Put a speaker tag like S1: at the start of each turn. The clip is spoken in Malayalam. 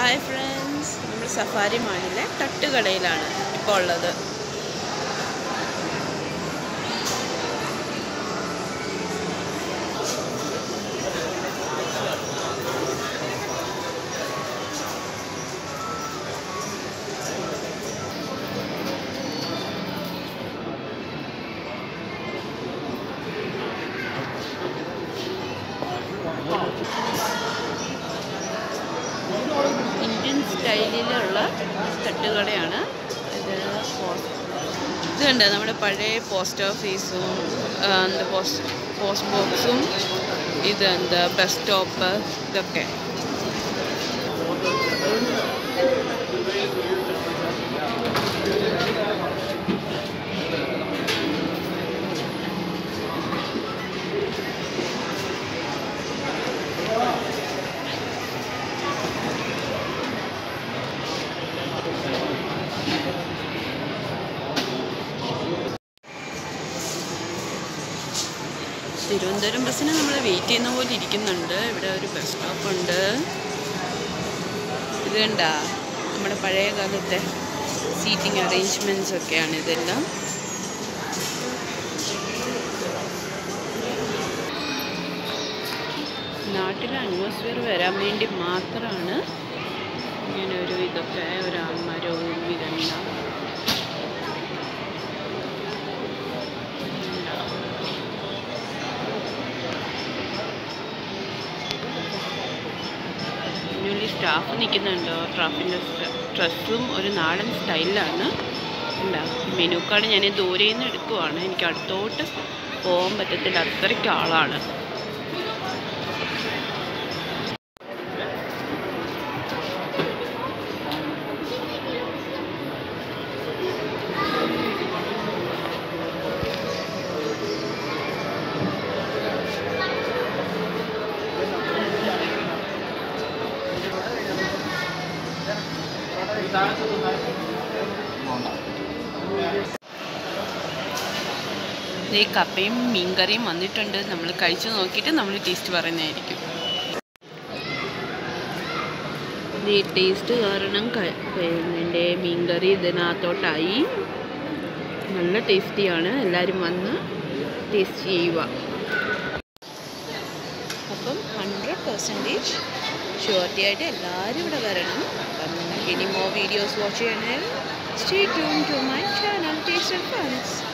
S1: ഹായ് ഫ്രണ്ട്സ് നമ്മൾ സഫാരി മാളിലെ തട്ടുകടയിലാണ് ഇപ്പോൾ ഉള്ളത് ഇന്ത്യൻ സ്റ്റൈലിലുള്ള തട്ടുകടയാണ് ഇത് പോസ്റ്റ് ഇത് കണ്ടോ നമ്മുടെ പഴയ പോസ്റ്റ് ഓഫീസും ആ, എന്താ പോസ്റ്റ് പോസ്റ്റ് ബോക്സും ഇത് എന്താ ബസ് സ്റ്റോപ്പ് ഇതൊക്കെ തിരുവനന്തപുരം ബസ്സിന് നമ്മൾ വെയിറ്റ് ചെയ്യുന്ന പോലെ ഇരിക്കുന്നുണ്ട് ഇവിടെ ഒരു ബസ് സ്റ്റോപ്പ് ഉണ്ട് ഇത് കണ്ട നമ്മുടെ പഴയ കാലത്തെ സീറ്റിംഗ് അറേഞ്ച്മെൻറ്റ്സ് ഒക്കെയാണ് ഇതെല്ലാം നാട്ടിലെ അറ്റ്മോസ്ഫിയർ വരാൻ വേണ്ടി മാത്രമാണ് ഇങ്ങനെ ഒരു ഇതൊക്കെ ഒരു മരവും ഇതെല്ലാം ഇതിനുള്ളിൽ സ്റ്റാഫ് നിൽക്കുന്നുണ്ടോ സ്റ്റാഫിൻ്റെ ഡ്രസ്സും ഒരു നാടൻ സ്റ്റൈലിലാണ് എന്താ മെനു കാർഡ് ഞാൻ ദൂരെ നിന്ന് എടുക്കുവാണ് എനിക്ക് അടുത്തോട്ട് പോകാൻ പറ്റത്തില്ല അത്രയ്ക്ക് ആളാണ് ഈ കപ്പയും മീൻകറിയും വന്നിട്ടുണ്ട് നമ്മൾ കഴിച്ചു നോക്കിയിട്ട് നമ്മൾ ടേസ്റ്റ് പറയുന്നതായിരിക്കും ഈ ടേസ്റ്റ് കാരണം എൻ്റെ മീൻകറി ഇതിനകത്തോട്ടായി നല്ല ടേസ്റ്റിയാണ് എല്ലാവരും വന്ന് ടേസ്റ്റ് ചെയ്യുക അപ്പം ഹൺഡ്രഡ് പെർസെൻറ്റേജ് ഷുവർട്ടി ആയിട്ട് എല്ലാവരും ഇവിടെ വരണം അപ്പം നിങ്ങൾക്ക് ഇനി മോ വീഡിയോസ് വാച്ച് ചെയ്യണമെങ്കിൽ stay tune to my channel taste and ഫൺസ്